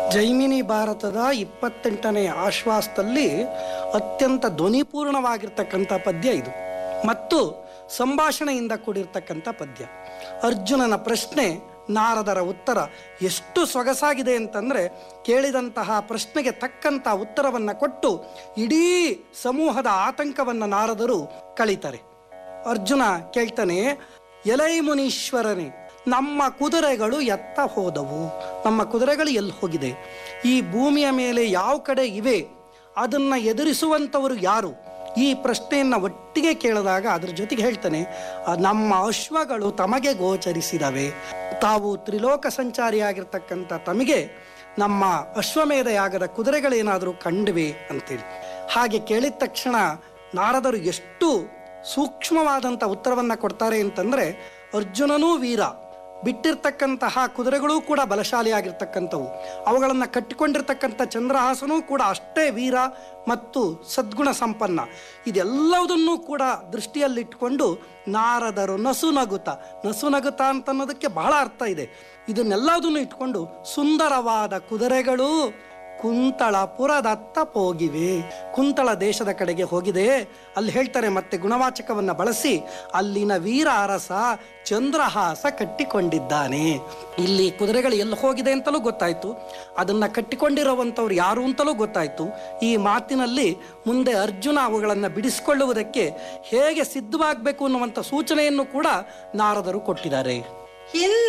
ಜೈಮಿನಿ ಭಾರತದ ಇಪ್ಪತ್ತೆಂಟನೇ ಆಶ್ವಾಸದಲ್ಲಿ ಅತ್ಯಂತ ಧ್ವನಿಪೂರ್ಣವಾಗಿರ್ತಕ್ಕಂಥ ಪದ್ಯ ಇದು ಮತ್ತು ಸಂಭಾಷಣೆಯಿಂದ ಕೂಡಿರ್ತಕ್ಕಂಥ ಪದ್ಯ ಅರ್ಜುನನ ಪ್ರಶ್ನೆ ನಾರದರ ಉತ್ತರ ಎಷ್ಟು ಸೊಗಸಾಗಿದೆ ಅಂತಂದರೆ ಕೇಳಿದಂತಹ ಪ್ರಶ್ನೆಗೆ ತಕ್ಕಂಥ ಉತ್ತರವನ್ನು ಕೊಟ್ಟು ಇಡೀ ಸಮೂಹದ ಆತಂಕವನ್ನು ನಾರದರು ಕಳೀತಾರೆ ಅರ್ಜುನ ಕೇಳ್ತಾನೆ ಎಲೈ ಮುನೀಶ್ವರನೇ ನಮ್ಮ ಕುದುರೆಗಳು ಎತ್ತ ಹೋದವು ನಮ್ಮ ಕುದುರೆಗಳು ಎಲ್ಲಿ ಹೋಗಿದೆ ಈ ಭೂಮಿಯ ಮೇಲೆ ಯಾವ ಕಡೆ ಇವೆ ಅದನ್ನು ಎದುರಿಸುವಂಥವರು ಯಾರು ಈ ಪ್ರಶ್ನೆಯನ್ನು ಒಟ್ಟಿಗೆ ಕೇಳಿದಾಗ ಅದ್ರ ಜೊತೆಗೆ ಹೇಳ್ತಾನೆ "ಆ, ನಮ್ಮ ಅಶ್ವಗಳು ತಮಗೆ ಗೋಚರಿಸಿದವೆ ತಾವು ತ್ರಿಲೋಕ ಸಂಚಾರಿಯಾಗಿರ್ತಕ್ಕಂಥ ತಮಗೆ ನಮ್ಮ ಅಶ್ವಮೇಧ ಯಾಗದ ಕುದುರೆಗಳೇನಾದರೂ ಕಂಡಿವೆ ಅಂತೇಳಿ ಹಾಗೆ ಕೇಳಿದ ತಕ್ಷಣ ನಾರದರು ಎಷ್ಟು ಸೂಕ್ಷ್ಮವಾದಂಥ ಉತ್ತರವನ್ನು ಕೊಡ್ತಾರೆ ಅಂತಂದರೆ ಅರ್ಜುನನೂ ವೀರ ಬಿಟ್ಟಿರ್ತಕ್ಕಂತಹ ಕುದುರೆಗಳೂ ಕೂಡ ಬಲಶಾಲಿಯಾಗಿರ್ತಕ್ಕಂಥವು ಅವುಗಳನ್ನು ಕಟ್ಟಿಕೊಂಡಿರ್ತಕ್ಕಂಥ ಚಂದ್ರಹಾಸನೂ ಕೂಡ ಅಷ್ಟೇ ವೀರ ಮತ್ತು ಸದ್ಗುಣ ಸಂಪನ್ನ ಇದೆಲ್ಲವುದನ್ನೂ ಕೂಡ ದೃಷ್ಟಿಯಲ್ಲಿಟ್ಟುಕೊಂಡು ನಾರದರು ನಸುನಗುತ ನಸುನಗುತ ಅಂತ ಅನ್ನೋದಕ್ಕೆ ಬಹಳ ಅರ್ಥ ಇದೆ ಇದನ್ನೆಲ್ಲದನ್ನು ಇಟ್ಕೊಂಡು ಸುಂದರವಾದ ಕುದುರೆಗಳು ಕುಂತಳಪುರದತ್ತ ಹೋಗಿವೆ ಕುಂತಳ ದೇಶದ ಕಡೆಗೆ ಹೋಗಿದೆ ಅಲ್ಲಿ ಹೇಳ್ತಾರೆ ಮತ್ತೆ ಗುಣವಾಚಕವನ್ನ ಬಳಸಿ ಅಲ್ಲಿನ ವೀರ ಅರಸ ಚಂದ್ರಹಾಸ ಕಟ್ಟಿಕೊಂಡಿದ್ದಾನೆ ಇಲ್ಲಿ ಕುದುರೆಗಳು ಎಲ್ಲಿ ಹೋಗಿದೆ ಅಂತಲೂ ಗೊತ್ತಾಯ್ತು ಅದನ್ನ ಕಟ್ಟಿಕೊಂಡಿರುವಂಥವ್ರು ಯಾರು ಅಂತಲೂ ಗೊತ್ತಾಯ್ತು ಈ ಮಾತಿನಲ್ಲಿ ಮುಂದೆ ಅರ್ಜುನ ಅವುಗಳನ್ನು ಬಿಡಿಸಿಕೊಳ್ಳುವುದಕ್ಕೆ ಹೇಗೆ ಸಿದ್ಧವಾಗಬೇಕು ಅನ್ನುವಂಥ ಸೂಚನೆಯನ್ನು ಕೂಡ ನಾರದರು ಕೊಟ್ಟಿದ್ದಾರೆ ಹಿಂದೆ